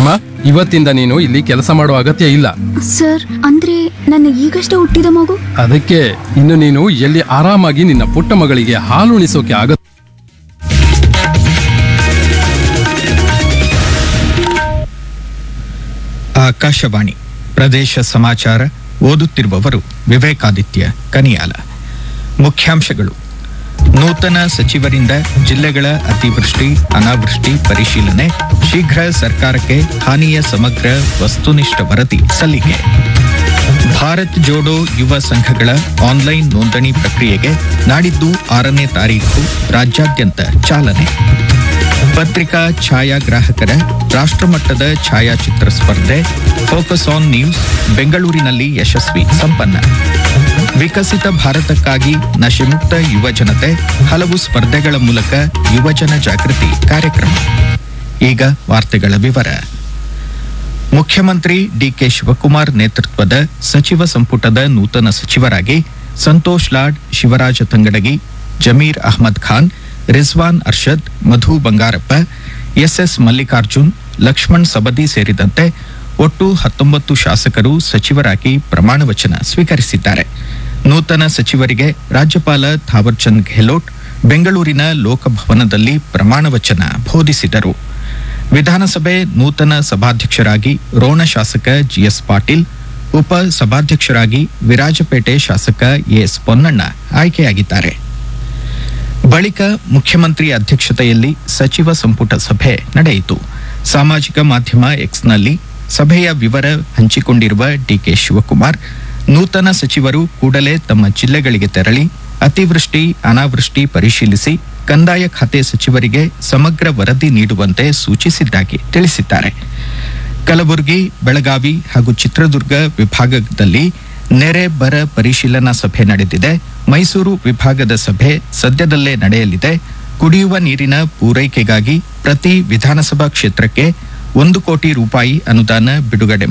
ಹೇಮಾ ಇವತ್ತಿಂದ ನೀನು ಇಲ್ಲಿ ಕೆಲಸ ಮಾಡೋ ಅಗತ್ಯ ಇಲ್ಲ ಸರ್ ಅಂದ್ರೆ ನನ್ನ ಈಗಷ್ಟೇ ಹುಟ್ಟಿದ ಮಗು ಅದಕ್ಕೆ ಇನ್ನು ನೀನು ಎಲ್ಲಿ ಆರಾಮಾಗಿ ನಿನ್ನ ಪುಟ್ಟ ಮಗಳಿಗೆ ಹಾಲುಣಿಸೋಕೆ ಆಗ ಆಕಾಶವಾಣಿ ಪ್ರದೇಶ ಸಮಾಚಾರ ಓದುತ್ತಿರುವವರು ವಿವೇಕಾದಿತ್ಯ ಕನಿಯಾಲ ಮುಖ್ಯಾಂಶಗಳು ನೂತನ ಸಚಿವರಿಂದ ಜಿಲ್ಲೆಗಳ ಅತಿವೃಷ್ಟಿ ಅನಾವೃಷ್ಟಿ ಪರಿಶೀಲನೆ ಶೀಘ್ರ ಸರ್ಕಾರಕ್ಕೆ ಹಾನಿಯ ಸಮಗ್ರ ವಸ್ತುನಿಷ್ಠ ವರದಿ ಸಲ್ಲಿಕೆ ಭಾರತ್ ಜೋಡೋ ಯುವ ಸಂಘಗಳ ಆನ್ಲೈನ್ ನೋಂದಣಿ ಪ್ರಕ್ರಿಯೆಗೆ ನಾಡಿದ್ದು ಆರನೇ ತಾರೀಖು ರಾಜ್ಯಾದ್ಯಂತ ಚಾಲನೆ ಪತ್ರಿಕಾ ಛಾಯಾಗ್ರಾಹಕರ ರಾಷ್ಟ್ರಮಟ್ಟದ ಛಾಯಾಚಿತ್ರ ಸ್ಪರ್ಧೆ ಫೋಕಸ್ ಆನ್ ನ್ಯೂಸ್ ಬೆಂಗಳೂರಿನಲ್ಲಿ ಯಶಸ್ವಿ ಸಂಪನ್ನ ವಿಕಸಿತ ಭಾರತಕ್ಕಾಗಿ ನಶೆಮುಕ್ತ ಯುವ ಜನತೆ ಹಲವು ಸ್ಪರ್ಧೆಗಳ ಮೂಲಕ ಯುವಜನ ಜಾಗೃತಿ ಕಾರ್ಯಕ್ರಮ ಈಗ ವಾರ್ತೆಗಳ ವಿವರ ಮುಖ್ಯಮಂತ್ರಿ ಡಿಕೆ ಶಿವಕುಮಾರ್ ನೇತೃತ್ವದ ಸಚಿವ ಸಂಪುಟದ ನೂತನ ಸಚಿವರಾಗಿ ಸಂತೋಷ್ ಲಾಡ್ ಶಿವರಾಜ ತಂಗಡಗಿ ಜಮೀರ್ ಅಹ್ಮದ್ ಖಾನ್ ರಿಜ್ವಾನ್ ಅರ್ಷದ್ ಮಧು ಬಂಗಾರಪ್ಪ ಎಸ್ಎಸ್ ಮಲ್ಲಿಕಾರ್ಜುನ್ ಲಕ್ಷ್ಮಣ್ ಸಬದಿ ಸೇರಿದಂತೆ ಒಟ್ಟು ಹತ್ತೊಂಬತ್ತು ಶಾಸಕರು ಸಚಿವರಾಗಿ ಪ್ರಮಾಣ ವಚನ ಸ್ವೀಕರಿಸಿದ್ದಾರೆ ನೂತನ ಸಚಿವರಿಗೆ ರಾಜ್ಯಪಾಲ ಥಾವರ್ಚಂದ್ ಗೆಹ್ಲೋಟ್ ಬೆಂಗಳೂರಿನ ಲೋಕಭವನದಲ್ಲಿ ಪ್ರಮಾಣ ವಚನ ಬೋಧಿಸಿದರು ವಿಧಾನಸಭೆ ನೂತನ ಸಭಾಧ್ಯಕ್ಷರಾಗಿ ರೋಣ ಶಾಸಕ ಜಿಎಸ್ ಪಾಟೀಲ್ ಉಪ ಸಭಾಧ್ಯಕ್ಷರಾಗಿ ವಿರಾಜಪೇಟೆ ಶಾಸಕ ಎಸ್ ಪೊನ್ನಣ್ಣ ಆಯ್ಕೆಯಾಗಿದ್ದಾರೆ ಬಳಿಕ ಮುಖ್ಯಮಂತ್ರಿ ಅಧ್ಯಕ್ಷತೆಯಲ್ಲಿ ಸಚಿವ ಸಂಪುಟ ಸಭೆ ನಡೆಯಿತು ಸಾಮಾಜಿಕ ಮಾಧ್ಯಮ ಎಕ್ಸ್ನಲ್ಲಿ ಸಭೆಯ ವಿವರ ಹಂಚಿಕೊಂಡಿರುವ ಡಿಕೆ ಶಿವಕುಮಾರ್ ನೂತನ ಸಚಿವರು ಕೂಡಲೇ ತಮ್ಮ ಜಿಲ್ಲೆಗಳಿಗೆ ತೆರಳಿ ಅತಿವೃಷ್ಟಿ ಅನಾವೃಷ್ಟಿ ಪರಿಶೀಲಿಸಿ ಕಂದಾಯ ಖಾತೆ ಸಚಿವರಿಗೆ ಸಮಗ್ರ ವರದಿ ನೀಡುವಂತೆ ಸೂಚಿಸಿದ್ದಾಗಿ ತಿಳಿಸಿದ್ದಾರೆ ಕಲಬುರಗಿ ಬೆಳಗಾವಿ ಹಾಗೂ ಚಿತ್ರದುರ್ಗ ವಿಭಾಗದಲ್ಲಿ ನೆರೆ ಬರ ಪರಿಶೀಲನಾ ಸಭೆ ನಡೆದಿದೆ ಮೈಸೂರು ವಿಭಾಗದ ಸಭೆ ಸದ್ಯದಲ್ಲೇ ನಡೆಯಲಿದೆ ಕುಡಿಯುವ ನೀರಿನ ಪೂರೈಕೆಗಾಗಿ ಪ್ರತಿ ವಿಧಾನಸಭಾ ಕ್ಷೇತ್ರಕ್ಕೆ ಒಂದು ಕೋಟಿ ರೂಪಾಯಿ ಅನುದಾನ ಬಿಡುಗಡೆ